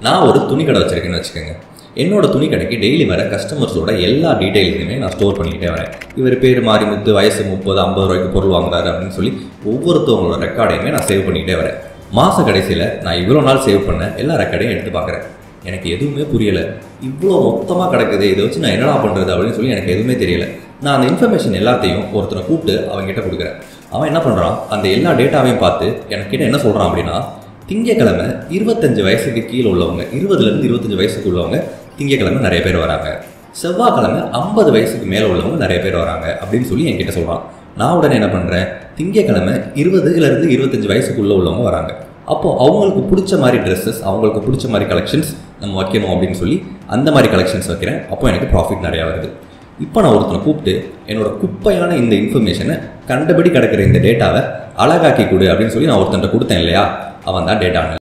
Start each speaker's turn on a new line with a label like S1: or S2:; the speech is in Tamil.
S1: நான் ஒரு துணி கடை வச்சிருக்கேன்னு வச்சுக்கோங்க என்னோட துணி கடைக்கு டெய்லி வர கஸ்டமர்ஸோட எல்லா டீட்டெயில்ஸுமே நான் ஸ்டோர் பண்ணிக்கிட்டே வரேன் இவர் பேர் மாறி முத்து வயசு முப்பது ஐம்பது ரூபாய்க்கு பொருள் வாங்குறாரு அப்படின்னு சொல்லி ஒவ்வொருத்தவங்களோட ரெக்கார்டையுமே நான் சேவ் பண்ணிக்கிட்டே வரேன் மாத கடைசியில் நான் இவ்வளோ நாள் சேவ் பண்ண எல்லா ரெக்கார்டையும் எடுத்து பார்க்குறேன் எனக்கு எதுவுமே புரியலை இவ்வளோ மொத்தமாக கிடக்குது இதை வச்சு நான் என்னடா பண்ணுறது அப்படின்னு சொல்லி எனக்கு எதுவுமே தெரியல நான் அந்த இன்ஃபர்மேஷன் எல்லாத்தையும் ஒருத்தனை கூப்பிட்டு அவன்கிட்ட கொடுக்குறேன் அவன் என்ன பண்ணுறான் அந்த எல்லா டேட்டாவையும் பார்த்து எனக்கிட்ட என்ன சொல்கிறான் அப்படின்னா திங்கக்கிழமை இருபத்தஞ்சு வயசுக்கு கீழே உள்ளவங்க இருபதுலேருந்து இருபத்தஞ்சு வயசுக்கு உள்ளவங்க திங்கக்கிழமை நிறைய பேர் வராங்க செவ்வாய்க்கிழமை ஐம்பது வயசுக்கு மேலே உள்ளவங்க நிறைய பேர் வராங்க அப்படின்னு சொல்லி என்கிட்ட சொல்கிறான் நான் உடனே என்ன பண்ணுறேன் திங்கக்கிழமை இருபதுலேருந்து இருபத்தஞ்சு வயசுக்குள்ளே உள்ளவங்க வராங்க அப்போது அவங்களுக்கு பிடிச்ச மாதிரி ட்ரெஸ்ஸஸ் அவங்களுக்கு பிடிச்ச மாதிரி கலெக்ஷன்ஸ் நம்ம வைக்கணும் அப்படின்னு சொல்லி அந்த மாதிரி கலெக்ஷன்ஸ் வைக்கிறேன் அப்போ எனக்கு ப்ராஃபிட் நிறையா வருது இப்போ நான் ஒருத்தனை கூப்பிட்டு என்னோட குப்பையான இந்த இன்ஃபர்மேஷனை கண்டபடி கிடக்கிற இந்த டேட்டாவை அழகாக்கி கொடு அப்படின்னு சொல்லி நான் ஒருத்தன்ட்ட கொடுத்தேன் இல்லையா அவன் தான் டேட்டா